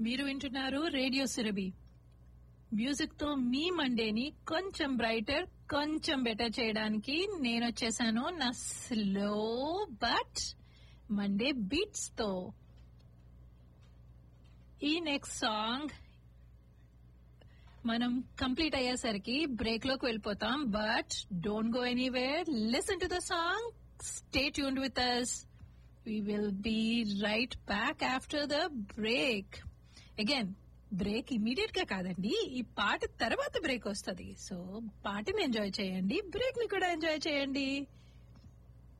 మీరు వింటున్నారు radio Surabhi music తో మీ మండేని కొంచెం బ్రైటర్ కొంచెం బెటర్ చేయడానికి నేను వచ్చేసాను నా స్లో బట్ మండే బీట్స్ తో ఈ నెక్స్ట్ సాంగ్ మనం కంప్లీట్ అయ్యేసరికి బ్రేక్ లోకి వెళ్ళిపోతాం but don't go anywhere listen to the song stay tuned with us we will be right back after the break. Again, break immediate గా కాదండి ఈ పాట తర్వాత బ్రేక్ వస్తుంది సో పాటని ఎంజాయ్ చేయండి బ్రేక్ ని కూడా ఎంజాయ్ చేయండి